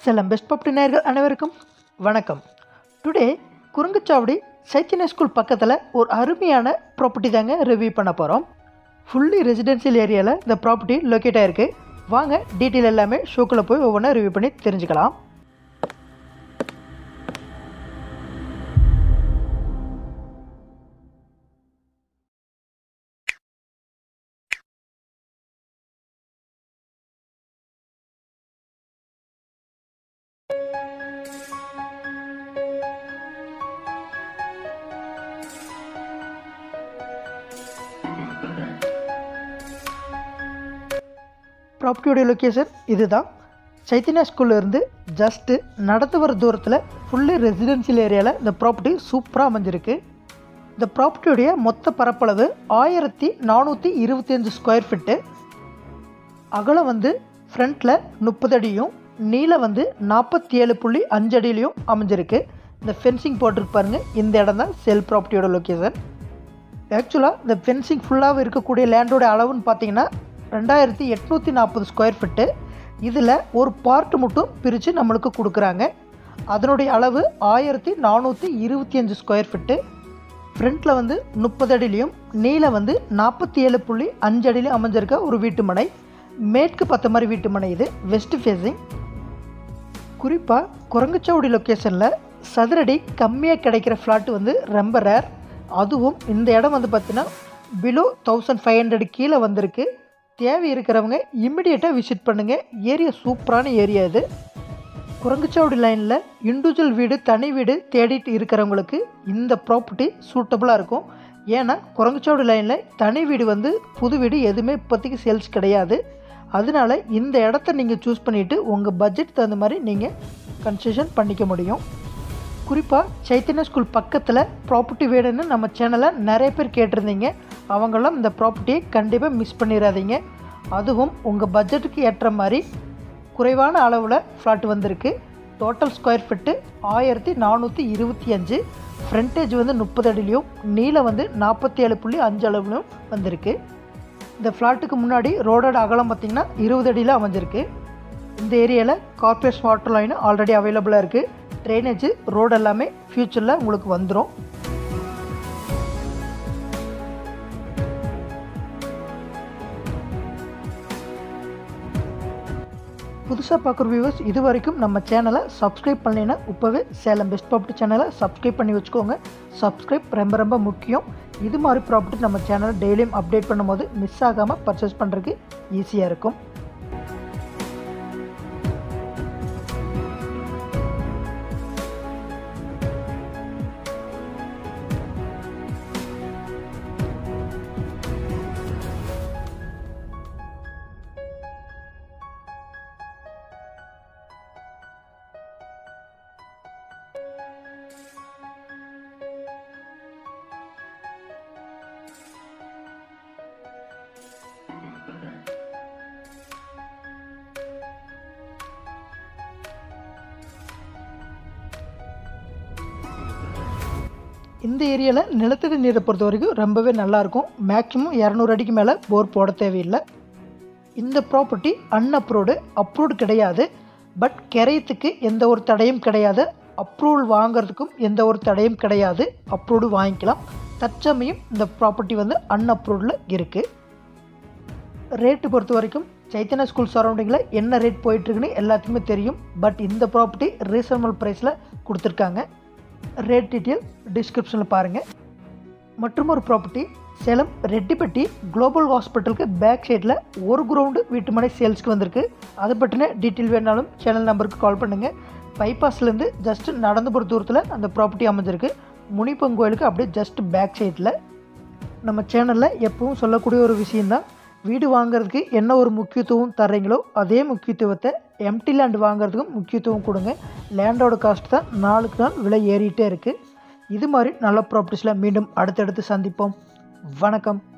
செல்லம் best property நேயர்கள் அனைவருக்கும் வணக்கம் டுடே குறுங்குச்சாவடி சைத்தன்ய ஸ்கூல் பக்கத்தில் ஒரு அருமையான ப்ராப்பர்ட்டி தாங்க ரிவ்யூ பண்ண போகிறோம் ஃபுல்லி ரெசிடென்ஷியல் ஏரியாவில் இந்த ப்ராப்பர்ட்டி லொக்கேட் ஆகிருக்கு வாங்க டீட்டெயில் எல்லாமே ஷோக்குள்ளே போய் ஒவ்வொன்றா ரிவ்யூ பண்ணி தெரிஞ்சுக்கலாம் ப்ராப்பர்ட்டியோடைய லொக்கேஷன் இதுதான் சைத்தன்யா ஸ்கூல்ல இருந்து ஜஸ்ட்டு நடந்து வர தூரத்தில் ஃபுல்லி ரெசிடென்ஷியல் ஏரியாவில் இந்த ப்ராப்பர்ட்டி சூப்பராக அமைஞ்சிருக்கு இந்த ப்ராப்பர்ட்டியுடைய மொத்த பரப்பளவு ஆயிரத்தி நானூற்றி இருபத்தஞ்சு ஸ்கொயர் ஃபீட்டு அகலம் வந்து ஃப்ரண்ட்டில் முப்பது அடியும் நீளம் வந்து நாற்பத்தி ஏழு புள்ளி அஞ்சு அடியிலையும் அமைஞ்சிருக்கு இந்த ஃபென்சிங் போட்டிருக்கு பாருங்கள் இந்த இடம் தான் செல் ப்ராப்பர்ட்டியோட லொக்கேஷன் ஆக்சுவலாக இந்த ஃபென்சிங் ஃபுல்லாக இருக்கக்கூடிய லேண்டோட அளவுன்னு பார்த்தீங்கன்னா ரெண்டாயிரத்தி எட்நூற்றி நாற்பது ஸ்கொயர் ஃபீட்டு இதில் ஒரு பார்ட் மட்டும் பிரித்து நம்மளுக்கு கொடுக்குறாங்க அதனுடைய அளவு ஆயிரத்தி நானூற்றி இருபத்தி அஞ்சு ஸ்கொயர் ஃபீட்டு ஃப்ரண்ட்டில் வந்து முப்பது அடிலையும் நீளம் வந்து நாற்பத்தி ஏழு புள்ளி அஞ்சு அடியிலையும் அமைஞ்சிருக்க ஒரு வீட்டு மனை மேற்கு பத்த மாதிரி வீட்டு மனை இது வெஸ்ட் ஃபேஸிங் குறிப்பாக குரங்குச்சாவடி லொக்கேஷனில் சதுரடி கம்மியாக கிடைக்கிற ஃப்ளாட் வந்து ரொம்ப ரேர் அதுவும் இந்த இடம் வந்து பார்த்தீங்கன்னா பிலோ தௌசண்ட் ஃபைவ் ஹண்ட்ரட் கீழே வந்திருக்கு தேவை இருக்கிறவங்க இம்மிடியேட்டாக விசிட் பண்ணுங்கள் ஏரியா சூப்பரான ஏரியா இது குரங்குச்சாவடி லைனில் இண்டிவிஜுவல் வீடு தனி வீடு தேடிட்டு இருக்கிறவங்களுக்கு இந்த ப்ராப்பர்ட்டி சூட்டபுளாக இருக்கும் ஏன்னா குரங்குச்சாவடி லைனில் தனி வீடு வந்து புது வீடு எதுவுமே இப்போதைக்கு சேல்ஸ் கிடையாது அதனால இந்த இடத்த நீங்கள் சூஸ் பண்ணிவிட்டு உங்கள் பட்ஜெட் தகுந்த மாதிரி நீங்கள் கன்செஷன் பண்ணிக்க முடியும் குறிப்பாக சைத்தன்ய ஸ்கூல் பக்கத்தில் ப்ராப்பர்ட்டி வேணும்னு நம்ம சேனலில் நிறைய பேர் கேட்டிருந்தீங்க அவங்களாம் இந்த ப்ராப்பர்ட்டியை கண்டிப்பாக மிஸ் பண்ணிடாதீங்க அதுவும் உங்கள் பட்ஜெட்டுக்கு ஏற்ற மாதிரி குறைவான அளவில் ஃப்ளாட் வந்திருக்கு டோட்டல் ஸ்கொயர் ஃபீட்டு ஆயிரத்தி நானூற்றி இருபத்தி அஞ்சு ஃப்ரண்டேஜ் வந்து முப்பது அடிலையும் நீளம் வந்து நாற்பத்தி ஏழு புள்ளி அஞ்சு அளவுலையும் வந்திருக்கு இந்த ஃப்ளாட்டுக்கு முன்னாடி ரோடோட அகலம் பார்த்திங்கன்னா இருபது அடியில் அமைஞ்சிருக்கு இந்த ஏரியாவில் கார்பரேஷன் வாட்டர் லைன் ஆல்ரெடி அவைலபிளாக இருக்குது ட்ரைனேஜ் ரோடு எல்லாமே ஃப்யூச்சரில் உங்களுக்கு வந்துடும் புதுசாக பார்க்குற வியூவர்ஸ் இது வரைக்கும் நம்ம சேனலை சப்ஸ்கிரைப் பண்ணலைன்னா இப்போவே சேலம் பெஸ்ட் ப்ராப்பர்ட்டி சேனலை சப்ஸ்கிரைப் பண்ணி வச்சுக்கோங்க சப்ஸ்கிரைப் ரொம்ப ரொம்ப முக்கியம் இது மாதிரி ப்ராப்பர்ட்டி நம்ம சேனல் டெய்லியும் அப்டேட் பண்ணும்போது மிஸ் ஆகாமல் பர்ச்சேஸ் பண்ணுறதுக்கு ஈஸியாக இருக்கும் இந்த ஏரியாவில் நிலத்தடி நீரை பொறுத்த வரைக்கும் ரொம்பவே நல்லாயிருக்கும் மேக்ஸிமம் இரநூறு அடிக்கு மேலே போர் போட தேவையில்லை இந்த ப்ராப்பர்ட்டி அன்அப்ரூவ்டு அப்ரூவ்டு கிடையாது பட் கிரையத்துக்கு எந்த ஒரு தடையும் கிடையாது அப்ரூவல் வாங்குறதுக்கும் எந்த ஒரு தடையும் கிடையாது அப்ரூவ்டு வாங்கிக்கலாம் தற்சமயம் இந்த ப்ராப்பர்ட்டி வந்து அன்அப்ரூவ்டில் இருக்குது ரேட்டு பொறுத்த வரைக்கும் சைத்தன்யா ஸ்கூல் சரௌண்டிங்கில் என்ன ரேட் போயிட்டுருக்குன்னு எல்லாத்துக்குமே தெரியும் பட் இந்த ப்ராப்பர்ட்டி ரீசனபிள் ப்ரைஸில் கொடுத்துருக்காங்க ரேட் டீட்டெயில் டிஸ்கிரிப்ஷனில் பாருங்கள் மற்றும் ஒரு ப்ராப்பர்ட்டி சேலம் ரெட்டிப்பட்டி குளோபல் ஹாஸ்பிட்டலுக்கு பேக் சைடில் ஒரு கிரவுண்டு வீட்டு மனை சேல்ஸ்க்கு வந்திருக்கு அதை பற்றின டீட்டெயில் வேணாலும் சேனல் நம்பருக்கு கால் பண்ணுங்கள் பைபாஸ்லேருந்து ஜஸ்ட் நடந்து போகிற தூரத்தில் அந்த ப்ராப்பர்ட்டி அமைஞ்சிருக்கு முனிப்பன் கோயிலுக்கு அப்படியே ஜஸ்ட் பேக் சைடில் நம்ம சேனலில் எப்பவும் சொல்லக்கூடிய ஒரு விஷயந்தான் வீடு வாங்குறதுக்கு என்ன ஒரு முக்கியத்துவம் தர்றீங்களோ அதே முக்கியத்துவத்தை எம்டி லேண்ட் வாங்குறதுக்கும் முக்கியத்துவம் கொடுங்க லேண்டோட காஸ்ட் தான் நாளுக்கு நாள் விலை ஏறிட்டே இருக்குது இது மாதிரி நல்ல ப்ராப்பர்ட்டிஸில் மீண்டும் அடுத்தடுத்து சந்திப்போம் வணக்கம்